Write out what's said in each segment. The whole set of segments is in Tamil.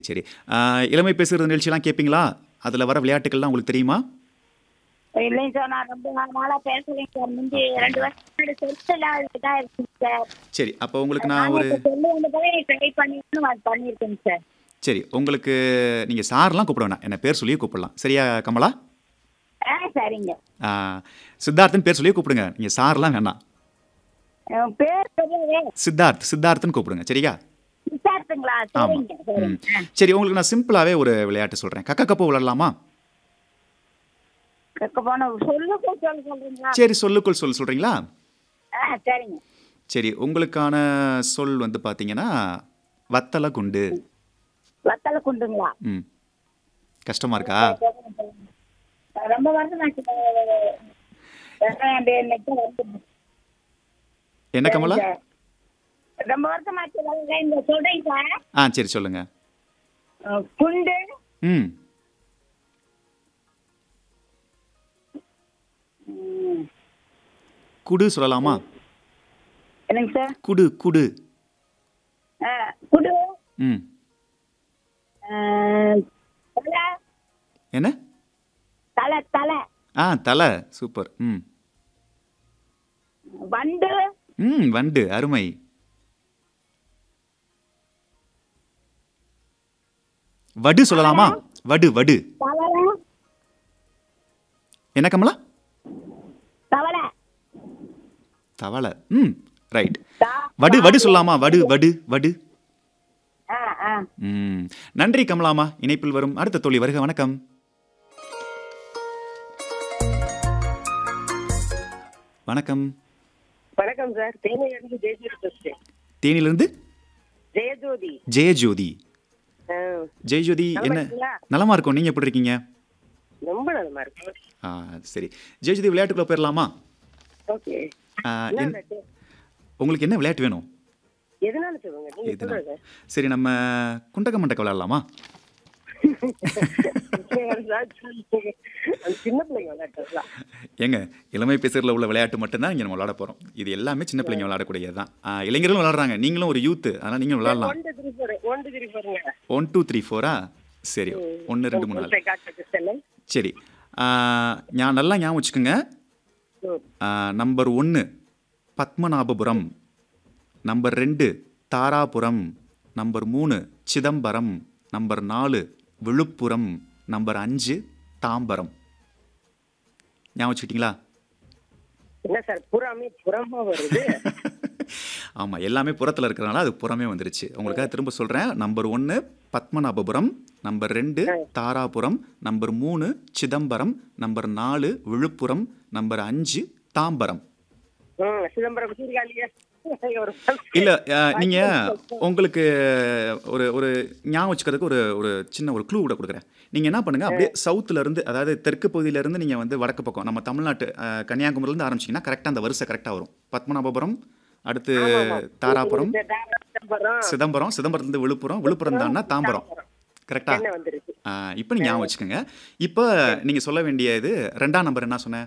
சரி ஆ, இளமை பேசுகிற நிகழ்ச்சியெல்லாம் கேட்பீங்களா அதில் வர விளையாட்டுகள்லாம் உங்களுக்கு தெரியுமா இல்லைங்க சார் நான் ரொம்ப நாளா பேசலைங்க சார் முந்தி ரெண்டு வருஷம் முன்னாடி செல்ஃபெல்லாம் இதாக இருக்குங்க சார் சரி அப்போ உங்களுக்கு நான் நான் ஒரு இப்போ செல்லு வந்து போய் ட்ரை பண்ணிட்டு அது பண்ணியிருக்கேங்க சார் சரி உங்களுக்கு நீங்கள் சார்லாம் கூப்பிட வேணாம் என்ன பேர் சொல்லியே கூப்பிடலாம் சரியா கமலா ஆ சரிங்க ஆ, சித்தார்த்தன் பேர் சொல்லியே கூப்பிடுங்க நீங்கள் சார்லாம் வேணாம் என் பேர் தெரியாதே சித்தார்த் சித்தார்த்தன் கூப்பிடுங்க சரியா விசாரிச்சுங்களா ஆமாம் சரிங்க ம் சரிங்க சரி உங்களுக்கு நான் சிம்பிளாகவே ஒரு விளையாட்டு சொல்கிறேன் கக்க கப்பு விளையாடலாமா கேட்க போன சொல்லுக்கு சொல்ல சொல்றீங்களா சரி சொல்லுக்குள் சொல் சொல்கிறீங்களா ஆ சரிங்க சரி உங்களுக்கான சொல் வந்து பார்த்தீங்கன்னா வத்தலை குண்டு வத்தலை குண்டுங்களா ம் கஷ்டமாக இருக்கா ரொம்ப வருஷம் ஆச்சு இன்னைக்கு வந்து என்ன கமலா ரொம்ப வருஷம் ஆச்சு வரல. இந்த சொல்றேங்க சார் ஆ சரி சொல்லுங்கள் அஹ் குண்டு ம் ம், குடு சொல்லலாமா என்னங்க சார் குடு குடு அஹ் குடு ம் அஹ் தலை என்ன தலை தலை ஆ தலை சூப்பர் ம் வண்டு ம் வண்டு அருமை வடு சொல்லலாமா வடு வடு தவளை என்ன கமலா தவளை தவளை ம் ரைட் தா- வடு வடு சொல்லலாமா வடு வடு வடு ஆ ஆ ம் நன்றி கமலாமா இணைப்பில் வரும் அடுத்த தோழி வருக வணக்கம் வணக்கம் வணக்கம் சார் தேனியிலிருந்து ஜெயஜோதி பேசுறேன் தேனியிலிருந்து ஜெயஜோதி ஜெயஜோதி ஆ, ஜெயஜோதி நலமா என்ன இருக்கீங்களா? நலமா இருக்கும் நீங்க எப்படி இருக்கீங்க ரொம்ப நலமா இருக்கு ஆ சரி ஜெயஜோதி விளையாட்டுக்குள்ள போயிடலாமா ஓகே ஆ, என்ன என்- விளையாட்டு? உங்களுக்கு என்ன விளையாட்டு வேணும் எதனால சொல்லுங்க நீங்க எதுனா சொல்லுங்க சரி நம்ம குண்டக்க மண்டக்க விளையாடலாமா அந்த சின்ன பிள்ளைங்க விளையாட்டுலாம் ஏங்க இளமை பேசுறதுல உள்ள விளையாட்டு மட்டும்தான் இங்கே நம்ம விளையாட போகிறோம் இது எல்லாமே சின்ன பிள்ளைங்க விளையாடக்கூடியது தான் இளைஞர்களும் விளையாடுறாங்க நீங்களும் ஒரு யூத்து அதனால் நீங்களும் விளையாடலாம் ஒன்று திரி போறேன் ஒன்று திரி போறீங்க ஒன் டூ த்ரீ ஃபோரா சரி ஒன்று ரெண்டு மூணு நாலு காட்டு செல்லை சரி ஆ, ஞா நல்லா ஞாபகம் வச்சுக்கோங்க நம்பர் ஒன்று பத்மநாபபுரம் நம்பர் ரெண்டு தாராபுரம் நம்பர் மூணு சிதம்பரம் நம்பர் நாலு விழுப்புரம் நம்பர் அஞ்சு தாம்பரம் ஞாபகம் வச்சுக்கிட்டீங்களா என்ன சார் புறாமே புறமா வருது ஆமாம் எல்லாமே புறத்தில் இருக்கிறனால அது புறமே வந்துருச்சு உங்களுக்காக திரும்ப சொல்கிறேன் நம்பர் ஒன்று பத்மநாபபுரம் நம்பர் ரெண்டு தாராபுரம் நம்பர் மூணு சிதம்பரம் நம்பர் நாலு விழுப்புரம் நம்பர் அஞ்சு தாம்பரம் ம், சிதம்பரம் சீர்காழியா ஒரு இல்லை நீங்கள் உங்களுக்கு ஒரு ஒரு ஞாபகம் வச்சுக்கிறதுக்கு ஒரு ஒரு சின்ன ஒரு க்ளூ கூட கொடுக்குறேன் நீங்கள் என்ன பண்ணுங்கள் அப்படியே சவுத்துல இருந்து அதாவது தெற்கு பகுதியிலேருந்து நீங்கள் வந்து வடக்கு பக்கம் நம்ம தமிழ்நாட்டு அஹ், கன்னியாகுமரியிலேருந்து ஆரம்பிச்சிங்கன்னா கரெக்டாக அந்த வரிசை கரெக்டாக வரும் பத்மநாபபுரம் அடுத்து தாராபுரம் சிதம்பரம் சிதம்பரம் சிதம்பரத்துலேருந்து விழுப்புரம் விழுப்புரம் தான்னா தாம்பரம் கரெக்டா என்ன வந்துருச்சு இப்போ நீங்கள் ஞாபகம் வச்சுக்கோங்க இப்போ நீங்கள் சொல்ல வேண்டியது ரெண்டாம் நம்பர் என்ன சொன்னேன்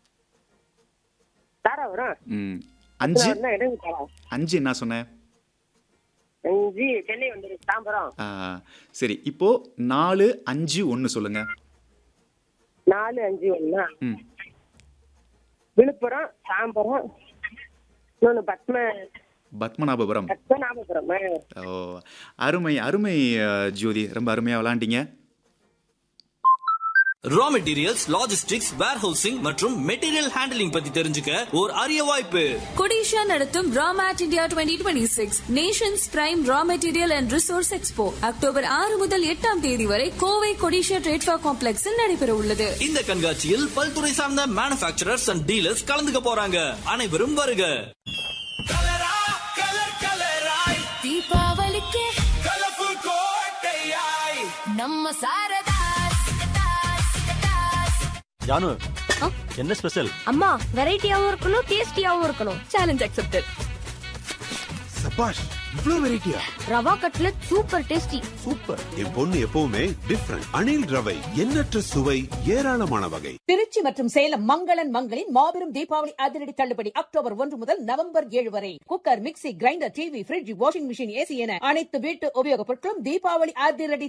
தாராபுரம் ம், அஞ்சு தாராபுரம் இடம் தாரா அஞ்சு என்ன சொன்னேன் அஞ்சு சென்னை வந்துருச்சு தாம்பரம் ஆ, சரி இப்போ நாலு அஞ்சு ஒன்று சொல்லுங்க நாலு அஞ்சு ஒண்ணா ம் விழுப்புரம் தாம்பரம் இன்னொன்னு பத்ம பத்மநாபபுரம் பத்மநாபபுரம் ஓ அருமை அருமை அஹ், ஜோதி ரொம்ப அருமையாக விளாண்டிங்க ரா மெட்டீரியல்ஸ் லாஜிஸ்டிக்ஸ் வேர்ஹவுசிங் மற்றும் மெட்டீரியல் ஹேண்டலிங் பத்தி தெரிஞ்சுக்க ஒரு அரிய வாய்ப்பு கொடிஷா நடத்தும் Ramet India twenty twenty six nations prime raw material and resource expo October ஆறு முதல் எட்டாம் தேதி வரை கோவை கொடிஷா ட்ரேட்ஃபா காம்ப்ளெக்ஸில் நடைபெற உள்ளது இந்த கண்காட்சியில் பல்துறை சார்ந்த மேனுபேக்சரர்ஸ் அண்ட் டீலர்ஸ் கலந்துக்க போறாங்க அனைவரும் வருக தீபாவளிக்கு நம்ம சாரதா ஜானு என்ன ஸ்பெஷல் அம்மா வெரைட்டியாவும் இருக்கணும் டேஸ்டியாவும் இருக்கணும் சேலஞ்ச் அக்செப்டட் சபாஷ் இவ்ளோ வெரைட்டியா rava cutlet super tasty super என் பொண்ணு எப்பவுமே டிஃப்ரெண்ட் அணில் ரவை எண்ணற்ற சுவை ஏராளமான வகை திருச்சி மற்றும் சேலம் மங்களன் மங்களின் மாபெரும் தீபாவளி அதிரடி தள்ளுபடி அக்டோபர் ஒன்று முதல் நவம்பர் ஏழு வரை cooker mixie grinder TV fridge washing machine AC என அனைத்து வீட்டு உபயோகப் பொருட்களும் தீபாவளி அதிரடி